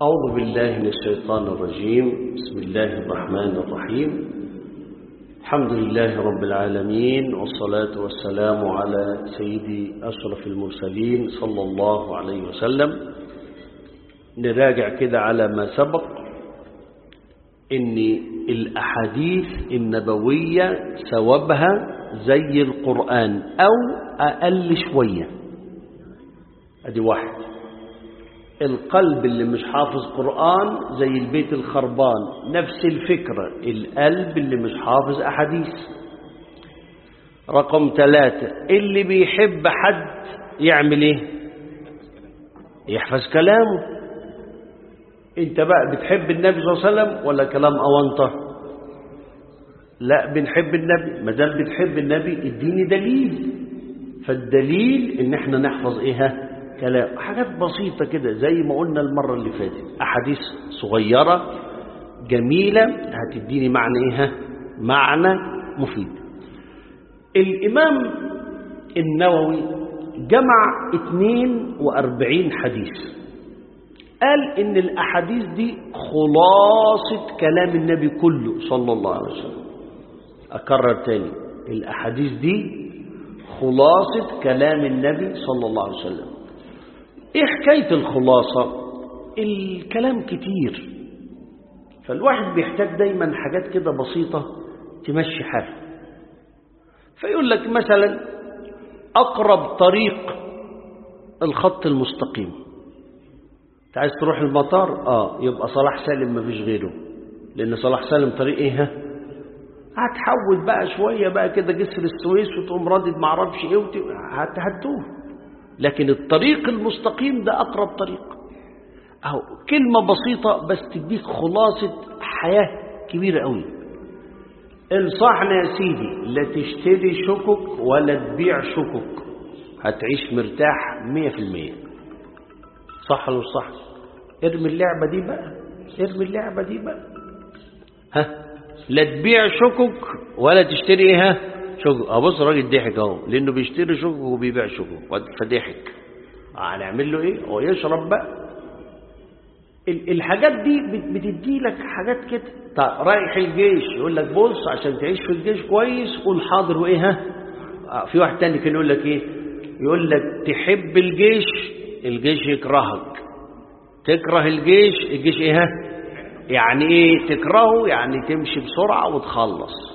أعوذ بالله من الشيطان الرجيم بسم الله الرحمن الرحيم الحمد لله رب العالمين والصلاة والسلام على سيدي أشرف المرسلين صلى الله عليه وسلم نراجع كده على ما سبق إن الأحاديث النبوية ثوابها زي القرآن أو أقل شوية أدي واحد القلب اللي مش حافظ قرآن زي البيت الخربان نفس الفكرة القلب اللي مش حافظ أحاديث رقم ثلاثة اللي بيحب حد يعمل ايه يحفظ كلامه انت بقى بتحب النبي صلى الله عليه وسلم ولا كلام أونطة لا بنحب النبي ما دام بتحب النبي اديني دليل فالدليل ان احنا نحفظ ايه كلام حاجات بسيطة كده زي ما قلنا المرة اللي فاتت أحاديث صغيرة جميلة هتديني معنى إيه معنى مفيد الإمام النووي جمع 42 حديث قال إن الأحاديث دي خلاصة كلام النبي كله صلى الله عليه وسلم أكرر تاني الأحاديث دي خلاصة كلام النبي صلى الله عليه وسلم ايه حكاية الخلاصة الكلام كتير فالواحد بيحتاج دايما حاجات كده بسيطة تمشي حاله فيقول لك مثلا أقرب طريق الخط المستقيم انت عايز تروح المطار اه يبقى صلاح سالم ما فيش غيره لان صلاح سالم طريق ايه هتحول بقى شويه بقى كده جسر السويس وتقوم رادد معرفش ايه وت... هتهتوه لكن الطريق المستقيم ده أقرب طريق أهو كلمة بسيطة بس تديك خلاصة حياة كبيرة قوي انصحنا يا سيدي لا تشتري شكك ولا تبيع شكك هتعيش مرتاح مية في المية صح ولا صح ارمي اللعبة دي بقى ارمي اللعبة دي بقى ها لا تبيع شكك ولا تشتري ايه ها شكك ابص الراجل ضحك اهو لانه بيشتري شكك وبيبيع شكك فضحك هنعمل له ايه هو يشرب بقى الحاجات دي بتدي لك حاجات كده طيب رايح الجيش يقول لك بص عشان تعيش في الجيش كويس قول حاضر وايه ها في واحد تاني كان يقول لك ايه يقول لك تحب الجيش الجيش يكرهك تكره الجيش الجيش ايه ها يعني ايه تكرهه يعني تمشي بسرعه وتخلص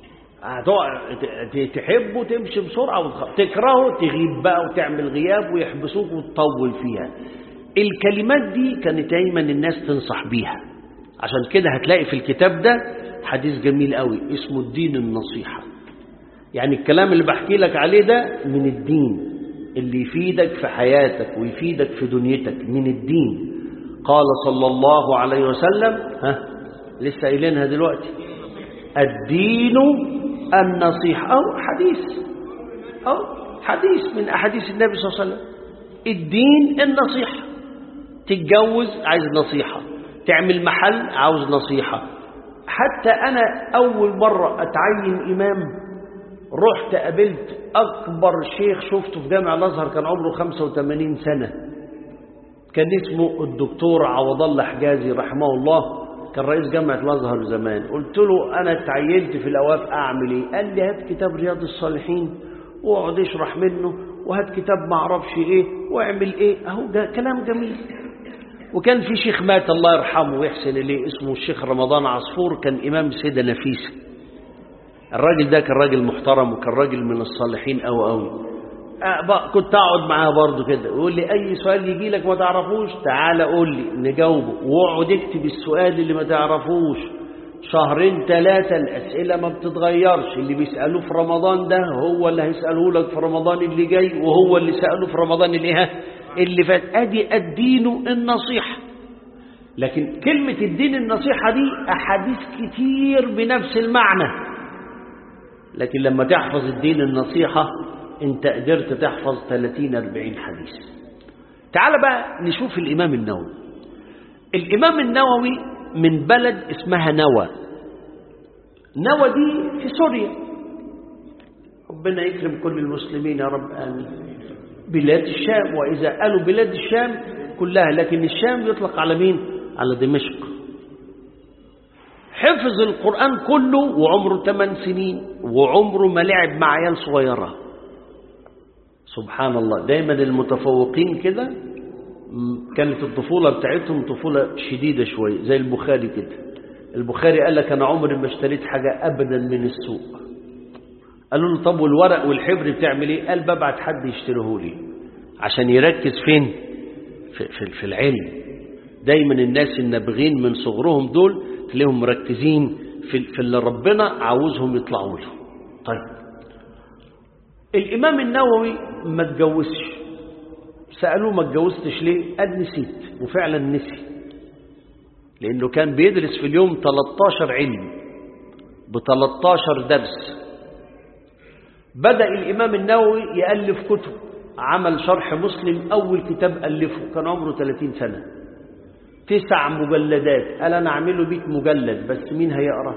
تحبه تمشي بسرعة وتخ... تكرهه تغيب بقى وتعمل غياب ويحبسوك وتطول فيها الكلمات دي كانت دايما الناس تنصح بيها عشان كده هتلاقي في الكتاب ده حديث جميل قوي اسمه الدين النصيحة يعني الكلام اللي بحكي لك عليه ده من الدين اللي يفيدك في حياتك ويفيدك في دنيتك من الدين قال صلى الله عليه وسلم ها لسه قايلينها دلوقتي الدين النصيحة أو حديث أو حديث من أحاديث النبي صلى الله عليه وسلم الدين النصيحة تتجوز عايز نصيحة تعمل محل عاوز نصيحة حتى أنا أول مرة أتعين إمام رحت قابلت أكبر شيخ شفته في جامع الأزهر كان عمره 85 سنة كان اسمه الدكتور عوض الله حجازي رحمه الله كان رئيس جامعة الأزهر زمان قلت له أنا اتعينت في الأواف أعمل إيه قال لي هات كتاب رياض الصالحين واقعد اشرح منه وهات كتاب ما اعرفش إيه واعمل إيه أهو ده كلام جميل وكان في شيخ مات الله يرحمه ويحسن إليه اسمه الشيخ رمضان عصفور كان إمام السيدة نفيسة الراجل ده كان راجل محترم وكان راجل من الصالحين أو أوي كنت اقعد معاه برضه كده يقول لي اي سؤال يجي لك ما تعرفوش تعالى قول لي نجاوبه واقعد اكتب السؤال اللي ما تعرفوش شهرين ثلاثة الأسئلة ما بتتغيرش اللي بيسألوه في رمضان ده هو اللي هيسألوه لك في رمضان اللي جاي وهو اللي سأله في رمضان اللي ها اللي فات ادي الدين النصيحة لكن كلمة الدين النصيحة دي أحاديث كتير بنفس المعنى لكن لما تحفظ الدين النصيحة انت قدرت تحفظ 30 40 حديث تعال بقى نشوف الإمام النووي الإمام النووي من بلد اسمها نوى نوى دي في سوريا ربنا يكرم كل المسلمين يا رب آمين بلاد الشام وإذا قالوا بلاد الشام كلها لكن الشام يطلق على مين على دمشق حفظ القرآن كله وعمره 8 سنين وعمره ما لعب مع عيال صغيرة سبحان الله دايما المتفوقين كده م- كانت الطفولة بتاعتهم طفولة شديدة شوية زي البخاري كده البخاري قال لك أنا عمري ما اشتريت حاجة أبدا من السوق قالوا له طب والورق والحبر بتعمل ايه قال ببعت حد يشتريه لي عشان يركز فين في, في, في العلم دايما الناس النابغين من صغرهم دول تلاقيهم مركزين في, في اللي ربنا عاوزهم يطلعوا له طيب الإمام النووي ما اتجوزش سألوه ما اتجوزتش ليه قال نسيت وفعلا نسي لأنه كان بيدرس في اليوم 13 علم ب 13 درس بدأ الإمام النووي يألف كتب عمل شرح مسلم أول كتاب ألفه كان عمره 30 سنة تسع مجلدات قال أنا أعمله 100 مجلد بس مين هيقرأ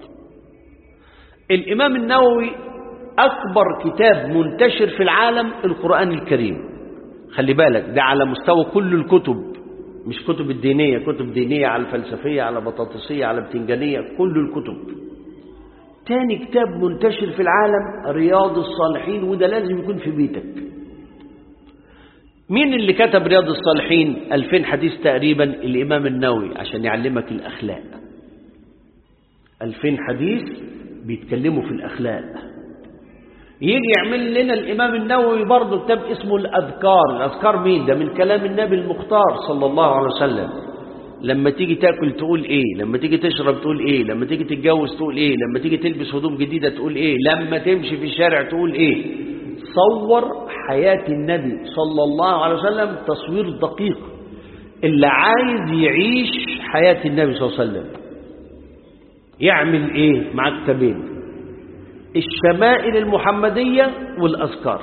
الإمام النووي أكبر كتاب منتشر في العالم القرآن الكريم خلي بالك ده على مستوى كل الكتب مش كتب الدينية كتب دينية على الفلسفية على بطاطسية على بتنجانية كل الكتب تاني كتاب منتشر في العالم رياض الصالحين وده لازم يكون في بيتك مين اللي كتب رياض الصالحين 2000 حديث تقريبا الإمام النووي عشان يعلمك الأخلاق 2000 حديث بيتكلموا في الأخلاق يجي يعمل لنا الإمام النووي برضه كتاب اسمه الأذكار الأذكار مين ده من كلام النبي المختار صلى الله عليه وسلم لما تيجي تاكل تقول ايه لما تيجي تشرب تقول ايه لما تيجي تتجوز تقول ايه لما تيجي تلبس هدوم جديدة تقول ايه لما تمشي في الشارع تقول ايه صور حياة النبي صلى الله عليه وسلم تصوير دقيق اللي عايز يعيش حياة النبي صلى الله عليه وسلم يعمل ايه مع كتابين الشمائل المحمدية والأذكار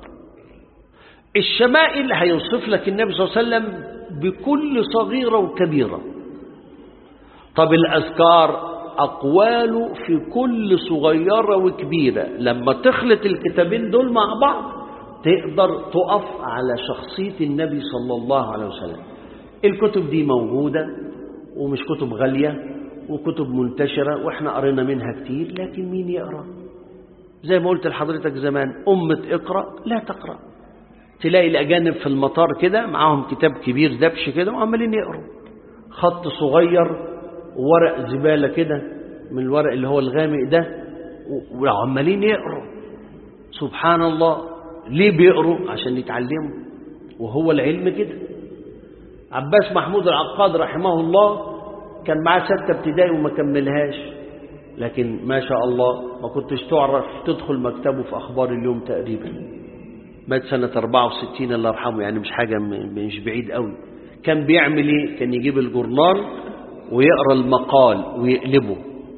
الشمائل هيوصف لك النبي صلى الله عليه وسلم بكل صغيرة وكبيرة طب الأذكار أقواله في كل صغيرة وكبيرة لما تخلط الكتابين دول مع بعض تقدر تقف على شخصية النبي صلى الله عليه وسلم الكتب دي موجودة ومش كتب غالية وكتب منتشرة واحنا قرينا منها كتير لكن مين يقرأ زي ما قلت لحضرتك زمان أمة اقرأ لا تقرأ تلاقي الأجانب في المطار كده معاهم كتاب كبير دبش كده وعمالين يقروا خط صغير وورق زبالة كده من الورق اللي هو الغامق ده وعمالين يقروا سبحان الله ليه بيقروا عشان يتعلموا وهو العلم كده عباس محمود العقاد رحمه الله كان معاه ستة ابتدائي وما كملهاش لكن ما شاء الله ما كنتش تعرف تدخل مكتبه في أخبار اليوم تقريبا مات سنة 64 الله يرحمه يعني مش حاجة مش بعيد قوي كان بيعمل ايه كان يجيب الجورنال ويقرا المقال ويقلبه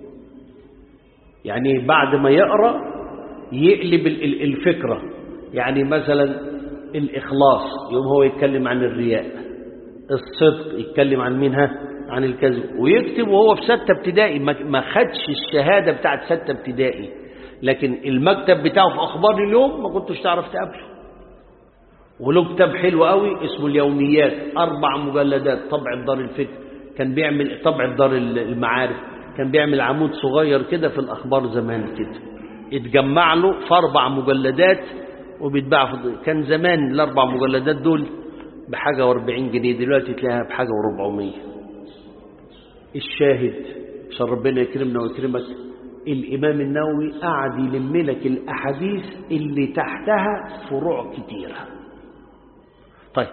يعني بعد ما يقرا يقلب الفكرة يعني مثلا الإخلاص يوم هو يتكلم عن الرياء الصدق يتكلم عن منها عن الكذب ويكتب وهو في ستة ابتدائي ما خدش الشهادة بتاعت ستة ابتدائي لكن المكتب بتاعه في أخبار اليوم ما كنتش تعرف تقابله وله كتاب حلو قوي اسمه اليوميات أربع مجلدات طبع دار الفكر كان بيعمل طبع دار المعارف كان بيعمل عمود صغير كده في الأخبار زمان كده اتجمع له في أربع مجلدات وبيتباع في كان زمان الأربع مجلدات دول بحاجة واربعين جنيه دلوقتي تلاقيها بحاجة وربعمية الشاهد عشان ربنا يكرمنا ويكرمك الإمام النووي قعد يلم لك الأحاديث اللي تحتها فروع كتيرة طيب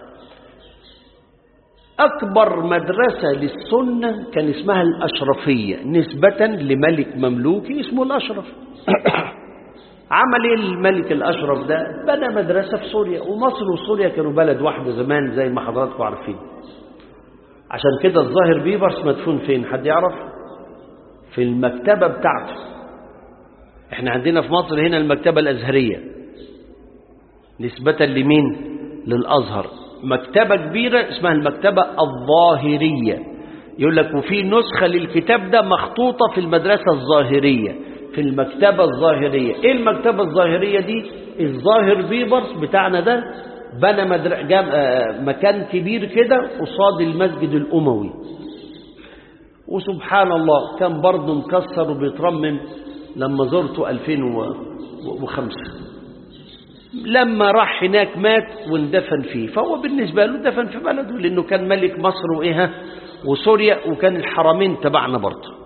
أكبر مدرسة للسنة كان اسمها الأشرفية نسبة لملك مملوكي اسمه الأشرف عمل ايه الملك الأشرف ده بنى مدرسة في سوريا ومصر وسوريا كانوا بلد واحدة زمان زي ما حضراتكم عارفين عشان كده الظاهر بيبرس مدفون فين حد يعرف في المكتبة بتاعته احنا عندنا في مصر هنا المكتبة الأزهرية نسبة لمين للأزهر مكتبة كبيرة اسمها المكتبة الظاهرية يقول لك وفي نسخة للكتاب ده مخطوطة في المدرسة الظاهرية في المكتبة الظاهرية ايه المكتبة الظاهرية دي الظاهر بيبرس بتاعنا ده بنى مدر... جام... آه، مكان كبير كده قصاد المسجد الأموي وسبحان الله كان برضه مكسر وبيترمم لما زرته 2005 لما راح هناك مات واندفن فيه فهو بالنسبة له دفن في بلده لأنه كان ملك مصر وإيه وسوريا وكان الحرمين تبعنا برضه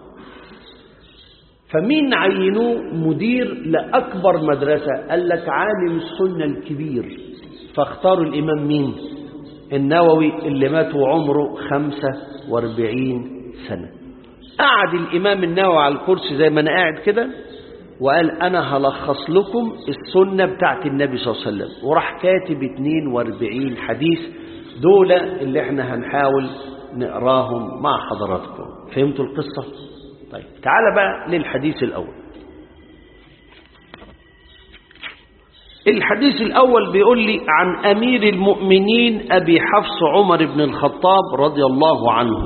فمين عينوه مدير لأكبر مدرسة قال لك عالم السنة الكبير فاختاروا الإمام مين النووي اللي مات وعمره 45 سنة قعد الإمام النووي على الكرسي زي ما أنا قاعد كده وقال أنا هلخص لكم السنة بتاعت النبي صلى الله عليه وسلم وراح كاتب 42 حديث دول اللي احنا هنحاول نقراهم مع حضراتكم فهمتوا القصة؟ طيب تعال بقى للحديث الأول الحديث الأول بيقول لي عن أمير المؤمنين أبي حفص عمر بن الخطاب رضي الله عنه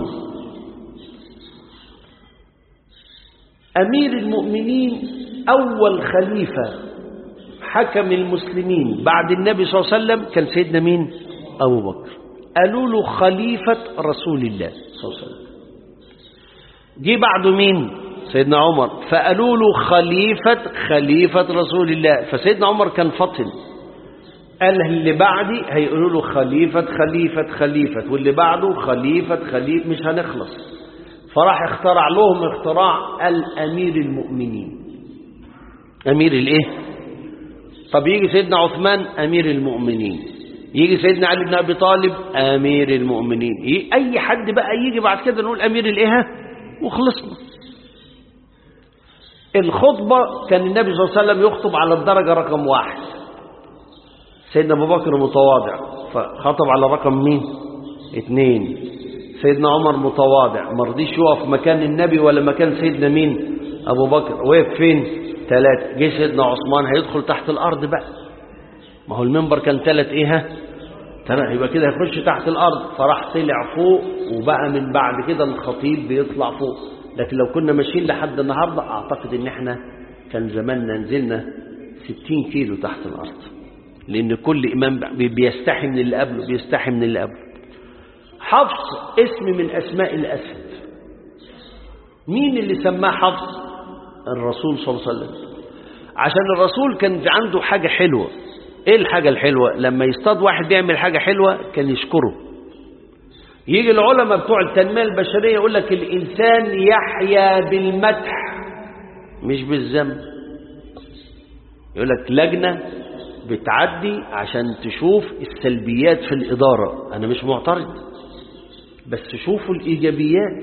أمير المؤمنين أول خليفة حكم المسلمين بعد النبي صلى الله عليه وسلم كان سيدنا مين أبو بكر قالوا له خليفة رسول الله صلى الله عليه وسلم جه بعده مين سيدنا عمر فقالوا له خليفة خليفة رسول الله فسيدنا عمر كان فطن قال اللي بعدي هيقولوا له خليفة خليفة خليفة واللي بعده خليفة خليفة مش هنخلص فراح اخترع لهم اختراع الأمير المؤمنين أمير الايه طب يجي سيدنا عثمان أمير المؤمنين يجي سيدنا علي بن أبي طالب أمير المؤمنين أي حد بقى يجي بعد كده نقول أمير الايه وخلصنا الخطبة كان النبي صلى الله عليه وسلم يخطب على الدرجة رقم واحد سيدنا أبو بكر متواضع فخطب على رقم مين اثنين سيدنا عمر متواضع ما رضيش يقف مكان النبي ولا مكان سيدنا مين أبو بكر وقف فين ثلاثة جه سيدنا عثمان هيدخل تحت الأرض بقى ما هو المنبر كان ثلاث إيه تمام يبقى كده يخش تحت الأرض فراح طلع فوق وبقى من بعد كده الخطيب بيطلع فوق لكن لو كنا ماشيين لحد النهاردة أعتقد إن إحنا كان زماننا نزلنا 60 كيلو تحت الأرض لأن كل إمام بيستحي من اللي قبله بيستحي من اللي قبله حفص اسم من أسماء الأسد مين اللي سماه حفص الرسول صلى الله عليه وسلم عشان الرسول كان عنده حاجة حلوة ايه الحاجة الحلوة لما يصطاد واحد بيعمل حاجة حلوة كان يشكره يجي العلماء بتوع التنمية البشرية يقول لك الإنسان يحيا بالمدح مش بالذنب يقول لك لجنة بتعدي عشان تشوف السلبيات في الإدارة أنا مش معترض بس شوفوا الإيجابيات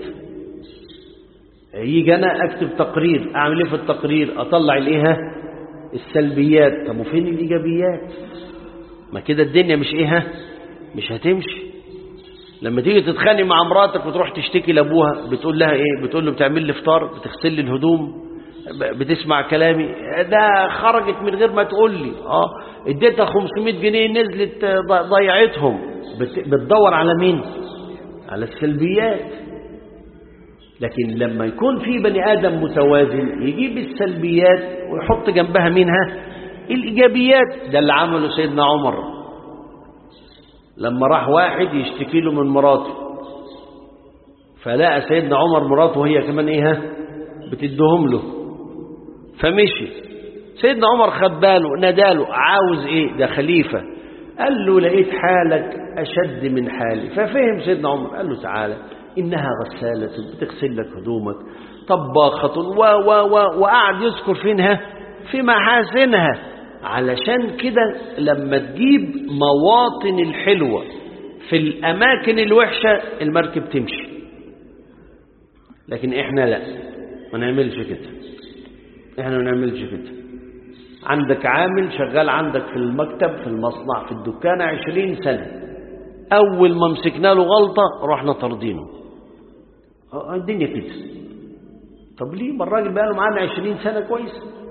يجي أنا أكتب تقرير أعمل إيه في التقرير أطلع الإيه السلبيات طب وفين الإيجابيات ما كده الدنيا مش إيه مش هتمشي لما تيجي تتخانق مع مراتك وتروح تشتكي لابوها بتقول لها ايه بتقول له بتعمل لي فطار بتغسل لي الهدوم بتسمع كلامي ده خرجت من غير ما تقول لي اه اديتها 500 جنيه نزلت ضيعتهم بتدور على مين على السلبيات لكن لما يكون في بني ادم متوازن يجيب السلبيات ويحط جنبها منها الايجابيات ده اللي عمله سيدنا عمر لما راح واحد يشتكي له من مراته فلقى سيدنا عمر مراته وهي كمان ايه بتدهم له فمشي سيدنا عمر خد باله ناداله عاوز ايه ده خليفة قال له لقيت حالك أشد من حالي ففهم سيدنا عمر قال له تعالى إنها غسالة بتغسل لك هدومك طباخة و و و وقعد يذكر فينها في محاسنها علشان كده لما تجيب مواطن الحلوة في الأماكن الوحشة المركب تمشي لكن إحنا لا ما نعملش كده إحنا ما نعملش كده عندك عامل شغال عندك في المكتب في المصنع في الدكان عشرين سنة أول ما مسكنا له غلطة رحنا طردينه الدنيا كده طب ليه ما الراجل بقى له معانا عشرين سنة كويس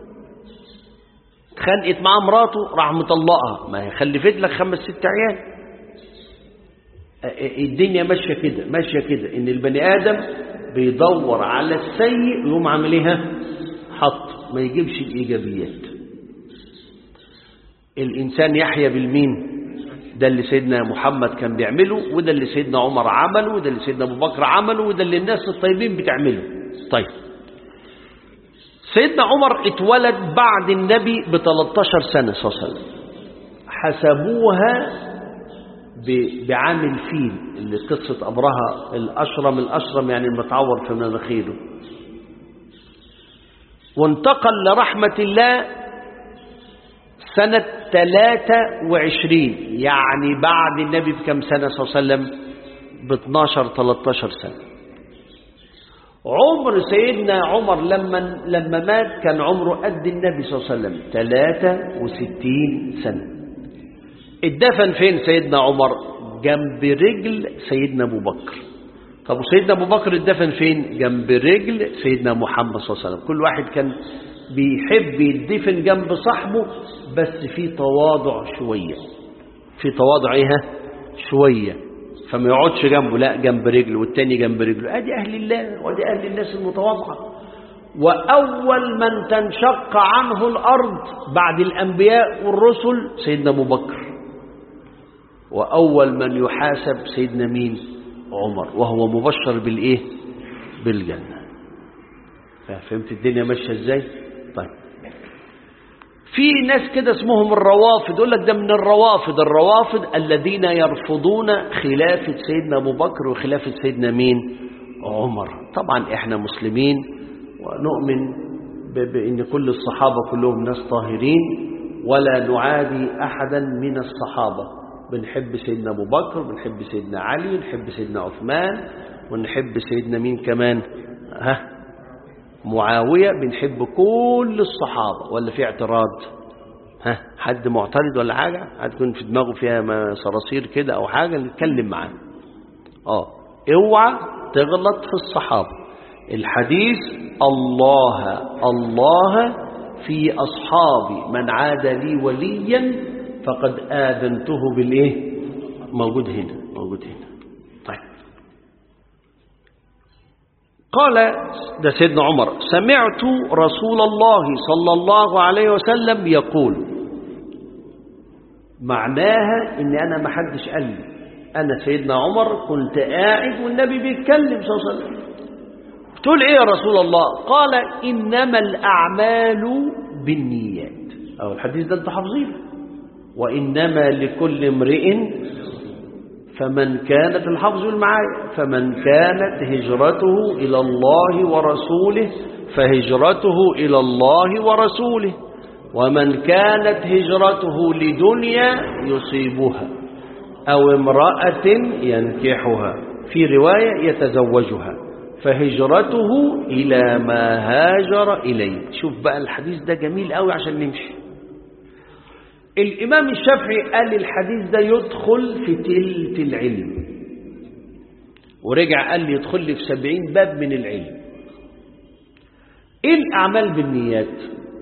اتخانقت معاه مراته راح مطلقها ما هي خلفت لك خمس ست عيال الدنيا ماشيه كده ماشيه كده ان البني ادم بيدور على السيء ويقوم عامل ايه حط ما يجيبش الايجابيات الانسان يحيا بالمين ده اللي سيدنا محمد كان بيعمله وده اللي سيدنا عمر عمله وده اللي سيدنا أبو بكر عمله وده اللي الناس الطيبين بتعمله طيب سيدنا عمر اتولد بعد النبي ب 13 سنة صلى الله عليه وسلم حسبوها بعام الفيل اللي قصة أبرهة الأشرم الأشرم يعني المتعور في مناخيره وانتقل لرحمة الله سنة 23 يعني بعد النبي بكم سنة صلى الله عليه وسلم ب 12 13 سنة عمر سيدنا عمر لما لما مات كان عمره قد النبي صلى الله عليه وسلم 63 سنة اتدفن فين سيدنا عمر جنب رجل سيدنا ابو بكر طب وسيدنا ابو بكر اتدفن فين جنب رجل سيدنا محمد صلى الله عليه وسلم كل واحد كان بيحب يدفن جنب صاحبه بس في تواضع شوية في تواضع ايه شوية فما يقعدش جنبه لا جنب رجله والتاني جنب رجله ادي اهل الله وادي اهل الناس المتواضعة واول من تنشق عنه الارض بعد الانبياء والرسل سيدنا ابو بكر واول من يحاسب سيدنا مين عمر وهو مبشر بالايه بالجنة فهمت الدنيا ماشيه ازاي طيب في ناس كده اسمهم الروافض يقول لك ده من الروافض الروافض الذين يرفضون خلافة سيدنا أبو بكر وخلافة سيدنا مين عمر طبعا احنا مسلمين ونؤمن بأن كل الصحابة كلهم ناس طاهرين ولا نعادي أحدا من الصحابة بنحب سيدنا أبو بكر بنحب سيدنا علي نحب سيدنا عثمان ونحب سيدنا مين كمان ها معاوية بنحب كل الصحابة ولا في اعتراض ها حد معترض ولا حاجة هتكون في دماغه فيها ما صراصير كده أو حاجة نتكلم معاه اه اوعى تغلط في الصحابة الحديث الله الله في أصحابي من عاد لي وليا فقد آذنته بالإيه موجود هنا موجود هنا طيب قال ده سيدنا عمر سمعت رسول الله صلى الله عليه وسلم يقول معناها ان انا ما حدش قال لي انا سيدنا عمر كنت قاعد والنبي بيتكلم صلى الله عليه وسلم تقول ايه يا رسول الله قال انما الاعمال بالنيات او الحديث ده انت حافظينه وانما لكل امرئ فمن كانت الحفظ معايا فمن كانت هجرته إلى الله ورسوله فهجرته إلى الله ورسوله ومن كانت هجرته لدنيا يصيبها أو امرأة ينكحها في رواية يتزوجها فهجرته إلى ما هاجر إليه شوف بقى الحديث ده جميل قوي عشان نمشي الإمام الشافعي قال الحديث ده يدخل في تلت العلم ورجع قال لي يدخل لي في سبعين باب من العلم ايه الأعمال بالنيات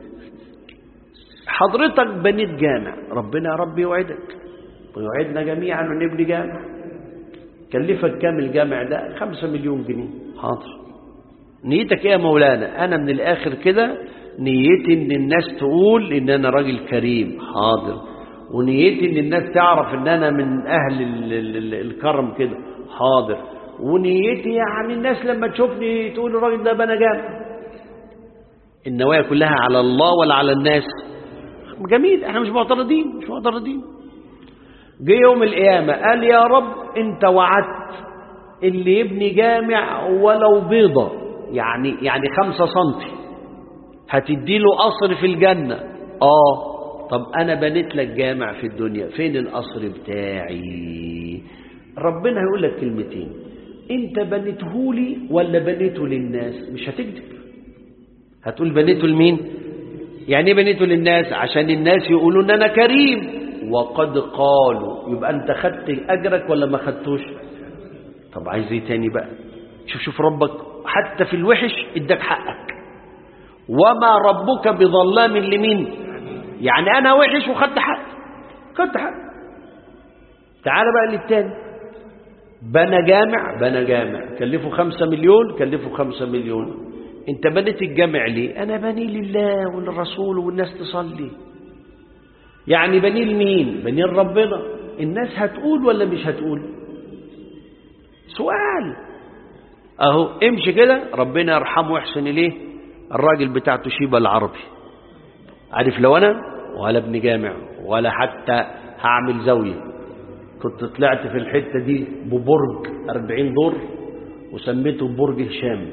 حضرتك بنيت جامع ربنا يا رب يوعدك ويوعدنا جميعا ونبني جامع كلفك كام الجامع ده خمسة مليون جنيه حاضر نيتك ايه يا مولانا انا من الاخر كده نيتي ان الناس تقول ان انا راجل كريم حاضر ونيتي ان الناس تعرف ان انا من اهل ال ال ال الكرم كده حاضر ونيتي يعني الناس لما تشوفني تقول الراجل ده بنى جامع النوايا كلها على الله ولا على الناس جميل احنا مش معترضين مش معترضين جه يوم القيامة قال يا رب انت وعدت اللي يبني جامع ولو بيضة يعني يعني خمسة سنتي هتدي له قصر في الجنة اه طب انا بنيت لك جامع في الدنيا فين القصر بتاعي ربنا هيقول لك كلمتين انت بنيته لي ولا بنيته للناس مش هتكذب هتقول بنيته لمين يعني ايه بنيته للناس عشان الناس يقولوا ان انا كريم وقد قالوا يبقى انت خدت اجرك ولا ما خدتوش طب عايز ايه تاني بقى شوف شوف ربك حتى في الوحش اداك حقك وما ربك بظلام لمين يعني انا وحش وخدت حق خدت حق تعال بقى للتاني بنى جامع بنى جامع كلفه خمسة مليون كلفه خمسة مليون انت بنيت الجامع ليه انا بني لله وللرسول والناس تصلي يعني بني لمين بني لربنا الناس هتقول ولا مش هتقول سؤال اهو امشي كده ربنا يرحمه ويحسن اليه الراجل بتاع توشيبا العربي عارف لو انا ولا ابن جامع ولا حتى هعمل زاويه كنت طلعت في الحته دي ببرج 40 دور وسميته برج هشام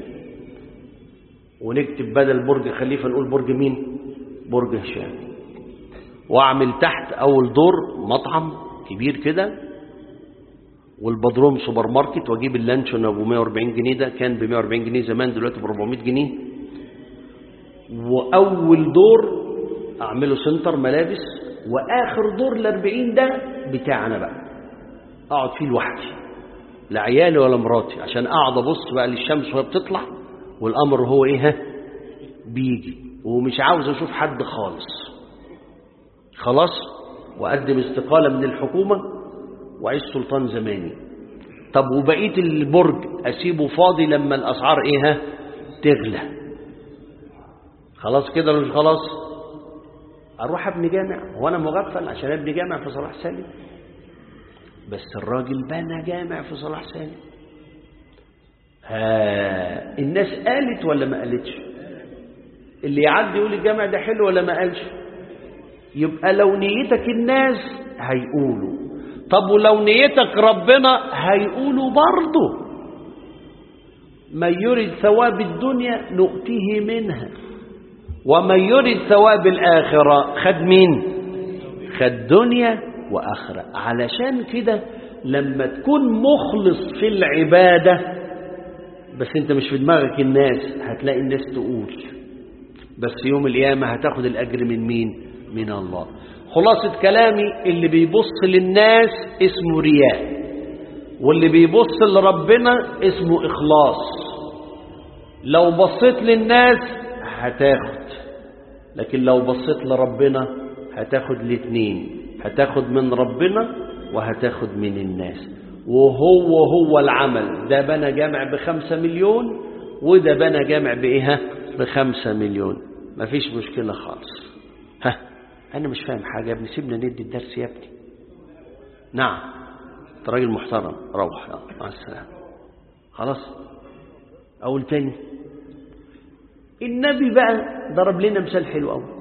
ونكتب بدل برج خليفه نقول برج مين برج هشام واعمل تحت اول دور مطعم كبير كده والبدروم سوبر ماركت واجيب اللانشون ابو 140 جنيه ده كان ب 140 جنيه زمان دلوقتي ب 400 جنيه واول دور اعمله سنتر ملابس واخر دور ال 40 ده بتاعنا بقى اقعد فيه لوحدي لا عيالي ولا مراتي عشان اقعد ابص بقى للشمس وهي بتطلع والامر هو ايه ها بيجي ومش عاوز اشوف حد خالص خلاص واقدم استقاله من الحكومه واعيش سلطان زماني طب وبقيه البرج اسيبه فاضي لما الاسعار ايه ها تغلى خلاص كده ولا مش خلاص اروح ابني جامع وانا مغفل عشان ابني جامع في صلاح سالم بس الراجل بنى جامع في صلاح سالم ها الناس قالت ولا ما قالتش اللي يعدي يقول الجامع ده حلو ولا ما قالش يبقى لو نيتك الناس هيقولوا طب ولو نيتك ربنا هيقولوا برضه من يريد ثواب الدنيا نؤتيه منها ومن يريد ثواب الآخرة خد مين خد دنيا وآخرة علشان كده لما تكون مخلص في العبادة بس انت مش في دماغك الناس هتلاقي الناس تقول بس يوم القيامة هتاخد الأجر من مين من الله خلاصة كلامي اللي بيبص للناس اسمه رياء واللي بيبص لربنا اسمه إخلاص لو بصيت للناس هتاخد لكن لو بصيت لربنا هتاخد الاثنين هتاخد من ربنا وهتاخد من الناس وهو هو العمل ده بنى جامع بخمسة مليون وده بنى جامع بإيه بخمسة مليون مفيش مشكلة خالص ها أنا مش فاهم حاجة يا ابني سيبنا ندي الدرس يا ابني نعم أنت راجل محترم روح يلا مع السلامة خلاص أقول تاني النبي بقى ضرب لنا مثال حلو قوي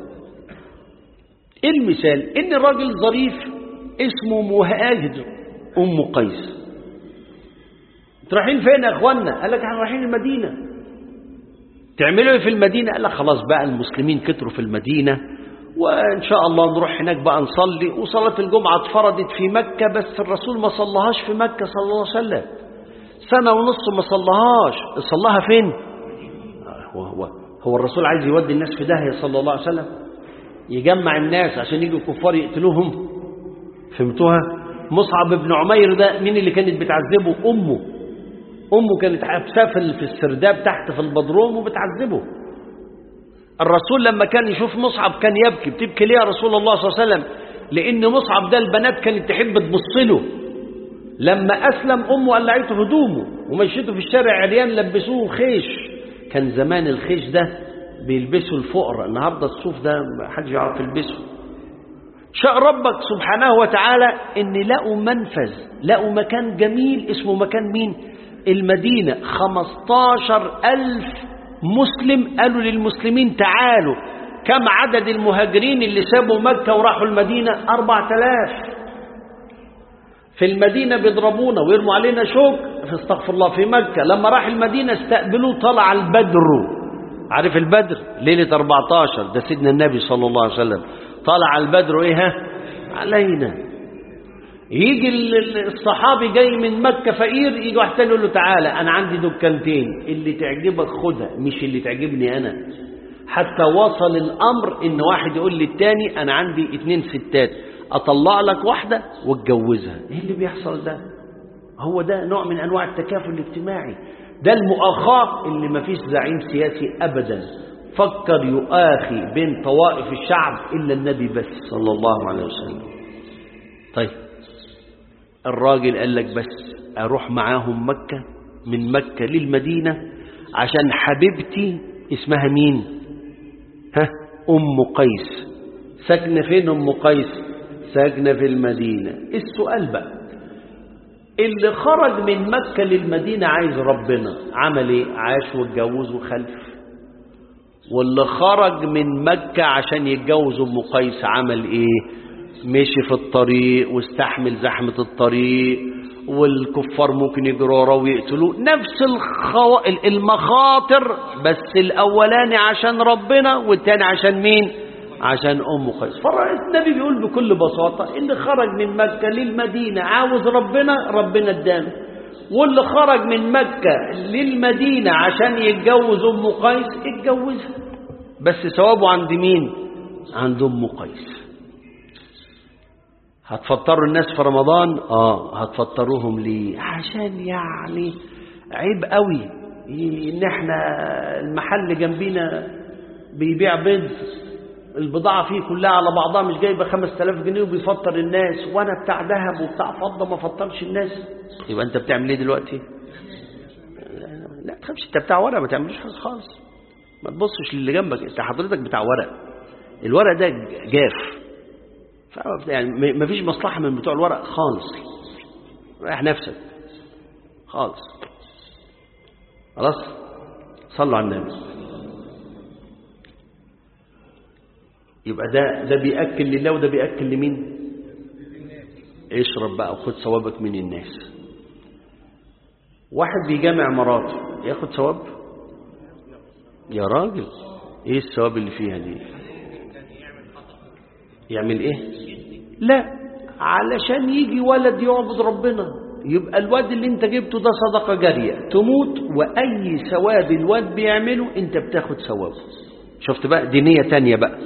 ايه المثال ان راجل ظريف اسمه مهاجر ام قيس انتوا رايحين فين يا اخوانا قال لك احنا رايحين المدينه تعملوا ايه في المدينه قال لك خلاص بقى المسلمين كتروا في المدينه وان شاء الله نروح هناك بقى نصلي وصلاه الجمعه اتفرضت في مكه بس الرسول ما صلىهاش في مكه صلى الله عليه وسلم سنه ونص ما صلىهاش صلاها فين هو هو هو الرسول عايز يودي الناس في داهيه صلى الله عليه وسلم يجمع الناس عشان يجوا الكفار يقتلوهم فهمتوها مصعب بن عمير ده مين اللي كانت بتعذبه امه امه كانت حابساه في السرداب تحت في البدروم وبتعذبه الرسول لما كان يشوف مصعب كان يبكي بتبكي ليه يا رسول الله صلى الله عليه وسلم لان مصعب ده البنات كانت تحب تبص له لما اسلم امه قلعته هدومه ومشيته في الشارع عريان لبسوه خيش كان زمان الخيش ده بيلبسوا الفقراء النهارده الصوف ده محدش يعرف يلبسه شاء ربك سبحانه وتعالى ان لقوا منفذ لقوا مكان جميل اسمه مكان مين المدينة خمستاشر ألف مسلم قالوا للمسلمين تعالوا كم عدد المهاجرين اللي سابوا مكة وراحوا المدينة أربعة آلاف في المدينة بيضربونا ويرموا علينا شوك في استغفر الله في مكة لما راح المدينة استقبلوه طلع البدر عارف البدر ليلة 14 ده سيدنا النبي صلى الله عليه وسلم طلع البدر ايه علينا يجي الصحابي جاي من مكة فقير يجي واحد تاني يقول له تعالى أنا عندي دكانتين اللي تعجبك خدها مش اللي تعجبني أنا حتى وصل الأمر إن واحد يقول للتاني أنا عندي اتنين ستات أطلع لك واحدة واتجوزها إيه اللي بيحصل ده هو ده نوع من أنواع التكافل الاجتماعي ده المؤاخاة اللي ما فيش زعيم سياسي أبدا فكر يؤاخي بين طوائف الشعب إلا النبي بس صلى الله عليه وسلم طيب الراجل قال لك بس أروح معاهم مكة من مكة للمدينة عشان حبيبتي اسمها مين ها أم قيس ساكنة فين أم قيس ساكنة في المدينة السؤال بقى اللي خرج من مكة للمدينة عايز ربنا عمل ايه عاش واتجوز وخلف واللي خرج من مكة عشان يتجوز أم قيس عمل ايه مشي في الطريق واستحمل زحمة الطريق والكفار ممكن يجروا وراه ويقتلوه نفس الخو... المخاطر بس الأولاني عشان ربنا والتاني عشان مين عشان أم قيس فالنبي بيقول بكل بساطة اللي خرج من مكة للمدينة عاوز ربنا ربنا اداله واللي خرج من مكة للمدينة عشان يتجوز أم قيس اتجوزها بس ثوابه عند مين عند أم قيس هتفطروا الناس في رمضان اه هتفطروهم ليه عشان يعني عيب قوي ان احنا المحل جنبينا بيبيع بيض البضاعة فيه كلها على بعضها مش جايبة 5000 جنيه وبيفطر الناس وانا بتاع ذهب وبتاع فضة ما فطرش الناس يبقى انت بتعمل ايه دلوقتي لا تخافش انت بتاع ورق ما تعملوش حاجة خالص ما تبصش للي جنبك انت حضرتك بتاع ورق الورق ده جاف يعني ما فيش مصلحة من بتوع الورق خالص رايح نفسك خالص خلاص صلوا على النبي يبقى ده ده بيأكل لله وده بيأكل لمين اشرب بقى وخد ثوابك من الناس واحد بيجامع مراته ياخد ثواب يا راجل ايه الثواب اللي فيها دي يعمل ايه لا علشان يجي ولد يعبد ربنا يبقى الواد اللي انت جبته ده صدقة جارية تموت وأي ثواب الواد بيعمله انت بتاخد ثوابه شفت بقى دينية تانية بقى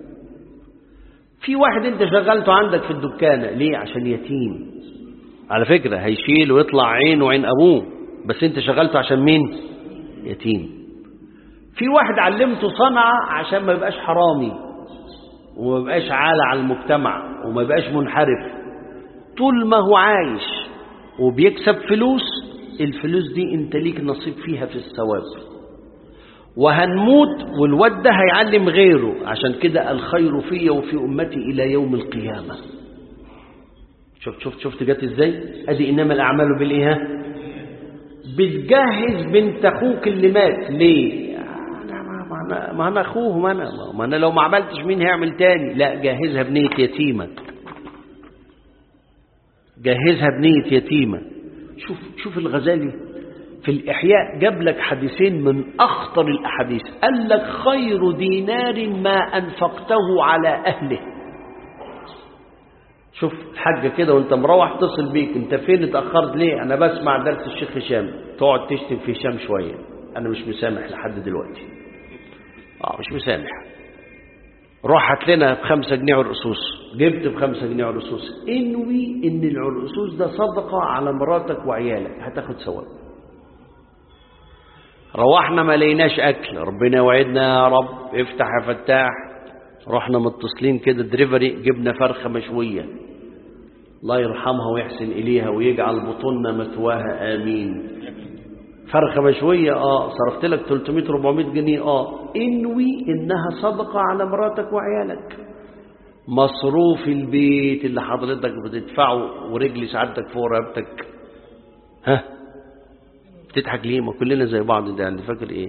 في واحد انت شغلته عندك في الدكانة ليه عشان يتيم على فكرة هيشيل ويطلع عينه وعين أبوه بس انت شغلته عشان مين يتيم في واحد علمته صنعة عشان ما يبقاش حرامي وما يبقاش عالة على المجتمع وما يبقاش منحرف طول ما هو عايش وبيكسب فلوس الفلوس دي انت ليك نصيب فيها في الثواب وهنموت والواد ده هيعلم غيره عشان كده الخير في وفي أمتي إلى يوم القيامة شفت شفت شفت جت ازاي ادي انما الاعمال بالايه بتجهز بنت اخوك اللي مات ليه أنا ما انا اخوه ما انا ما انا لو ما عملتش مين هيعمل تاني لا جهزها بنيه يتيمه جهزها بنيه يتيمه شوف شوف الغزالي في الإحياء جاب لك حديثين من أخطر الأحاديث قال لك خير دينار ما أنفقته على أهله شوف الحاجة كده وانت مروح تصل بيك انت فين اتأخرت ليه انا بسمع درس الشيخ هشام تقعد تشتم في هشام شوية انا مش مسامح لحد دلوقتي اه مش مسامح روح هات لنا بخمسة جنيه عرقسوس جبت بخمسة جنيه عرقسوس انوي ان العرقسوس ده صدقة على مراتك وعيالك هتاخد ثواب روحنا ما لقيناش اكل ربنا يوعدنا يا رب افتح يا فتاح رحنا متصلين كده دريفري جبنا فرخه مشويه الله يرحمها ويحسن اليها ويجعل بطوننا مثواها امين فرخه مشويه اه صرفت لك 300 400 جنيه اه انوي انها صدقه على مراتك وعيالك مصروف البيت اللي حضرتك بتدفعه ورجل سعادتك فوق رقبتك ها بتضحك ليه ما كلنا زي بعض ده يعني فاكر ايه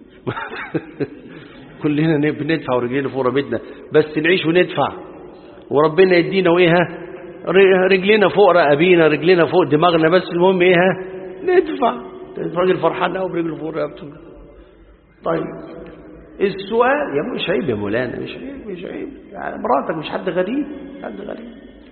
كلنا بندفع ورجلينا فوق رقبتنا بس نعيش وندفع وربنا يدينا وايه رجلينا فوق رقابينا رجلينا فوق دماغنا بس المهم ايه ندفع الراجل فرحان قوي برجله فوق رقبته طيب السؤال يا مش عيب يا مولانا مش عيب مش عيب يعني مراتك مش حد غريب حد غريب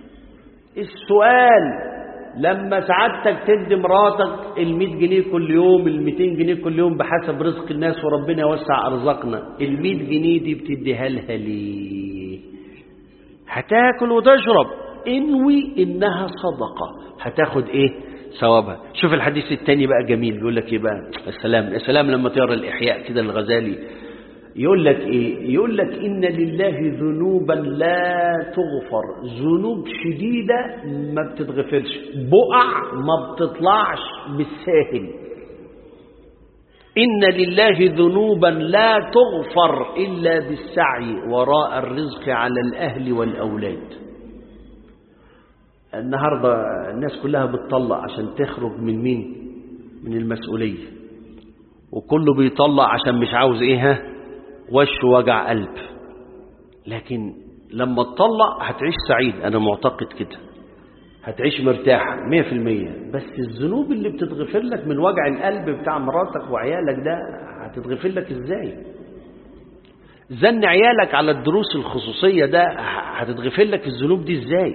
السؤال لما سعادتك تدي مراتك ال 100 جنيه كل يوم ال 200 جنيه كل يوم بحسب رزق الناس وربنا يوسع ارزاقنا ال 100 جنيه دي بتديها لها ليه هتاكل وتشرب انوي انها صدقه هتاخد ايه ثوابها شوف الحديث الثاني بقى جميل بيقول لك ايه بقى السلام السلام لما تقرا الاحياء كده الغزالي يقول لك ايه يقول لك ان لله ذنوبا لا تغفر ذنوب شديده ما بتتغفرش بقع ما بتطلعش بالساهل ان لله ذنوبا لا تغفر الا بالسعي وراء الرزق على الاهل والاولاد النهاردة الناس كلها بتطلق عشان تخرج من مين من المسؤولية وكله بيطلق عشان مش عاوز ايه ها وش وجع قلب لكن لما تطلق هتعيش سعيد انا معتقد كده هتعيش مرتاح مية في المية بس الذنوب اللي بتتغفر لك من وجع القلب بتاع مراتك وعيالك ده هتتغفر لك ازاي زن عيالك على الدروس الخصوصية ده هتتغفر لك الذنوب دي ازاي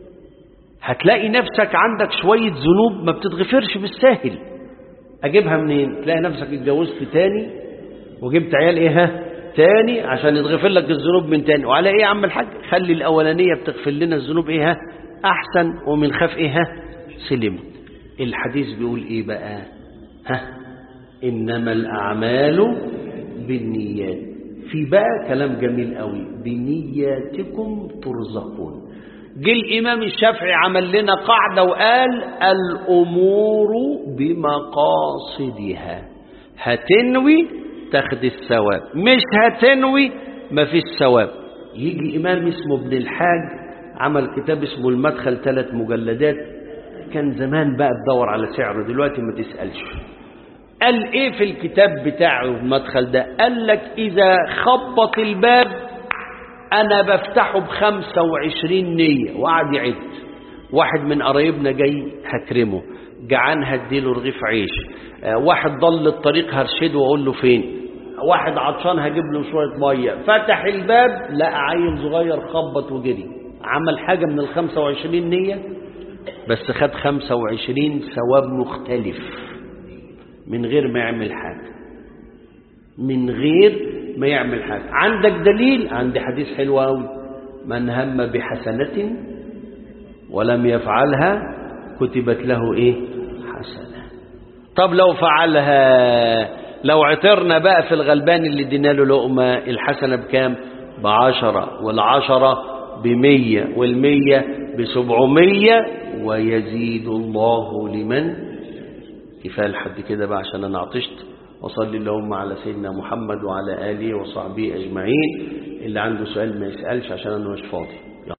هتلاقي نفسك عندك شوية ذنوب ما بتتغفرش بالساهل اجيبها منين تلاقي نفسك اتجوزت تاني وجبت عيال ايه ها تاني عشان يتغفر لك الذنوب من تاني وعلى ايه يا عم الحاج خلي الاولانيه بتغفر لنا الذنوب ايه ها احسن ومن خاف ايه ها سلم الحديث بيقول ايه بقى ها انما الاعمال بالنيات في بقى كلام جميل قوي بنياتكم ترزقون جه الامام الشافعي عمل لنا قاعده وقال الامور بمقاصدها هتنوي تاخد الثواب مش هتنوي مفيش ثواب يجي إمام اسمه ابن الحاج عمل كتاب اسمه المدخل ثلاث مجلدات كان زمان بقى تدور على سعره دلوقتي ما تسألش قال ايه في الكتاب بتاعه المدخل ده قال لك اذا خبط الباب انا بفتحه بخمسة وعشرين نية وقعد يعد واحد من قرايبنا جاي هكرمه جعان هديله رغيف عيش واحد ضل الطريق هرشده واقول له فين واحد عطشان هجيب له شويه ميه فتح الباب لقى عيل صغير خبط وجري عمل حاجه من ال 25 نيه بس خد 25 ثواب مختلف من غير ما يعمل حاجه من غير ما يعمل حاجه عندك دليل عندي حديث حلو قوي من هم بحسنه ولم يفعلها كتبت له ايه حسنه طب لو فعلها لو عثرنا بقى في الغلبان اللي ادينا له لقمة الحسنة بكام بعشرة والعشرة بمية والمية بسبعمية ويزيد الله لمن كفاية لحد كده بقى عشان أنا عطشت وصلي اللهم على سيدنا محمد وعلى آله وصحبه أجمعين اللي عنده سؤال ما يسألش عشان أنا مش فاضي